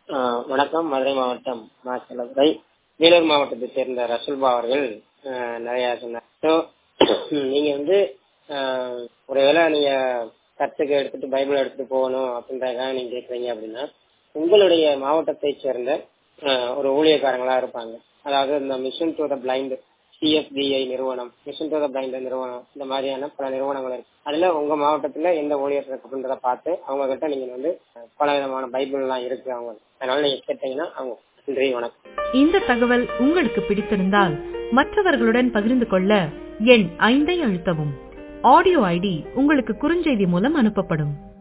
ஆஹ் வணக்கம் மதுரை மாவட்டம் மாசலதுரை வேலூர் மாவட்டத்தை சேர்ந்த ரசுல்பா அவர்கள் ஆஹ் நிறைய சொன்னார் ஸோ நீங்க வந்து ஆஹ் ஒருவேளை நீங்க கத்துக்க எடுத்துட்டு பைபிள் எடுத்துட்டு போகணும் அப்படின்றதுக்காக நீங்க கேக்குறீங்க அப்படின்னா உங்களுடைய மாவட்டத்தை சேர்ந்த ஆஹ் ஒரு ஊழியக்காரங்களா இருப்பாங்க அதாவது இந்த mission to the blind CSBI நிறுவனம் மிஷன் டு த பிளைண்ட் நிறுவனம் இந்த மாதிரியான பல நிறுவனங்கள் இருக்கு அதுல உங்க மாவட்டத்துல எந்த ஊழியர் இருக்கு அப்படின்றத பார்த்து அவங்க கிட்ட நீங்க வந்து பல விதமான பைபிள் எல்லாம் இருக்கு அவங்க அதனால நீங்க கேட்டீங்கன்னா அவங்க நன்றி வணக்கம் இந்த தகவல் உங்களுக்கு பிடித்திருந்தால் மற்றவர்களுடன் பகிர்ந்து கொள்ள எண் ஐந்தை அழுத்தவும் ஆடியோ ஐடி உங்களுக்கு குறுஞ்செய்தி மூலம் அனுப்பப்படும்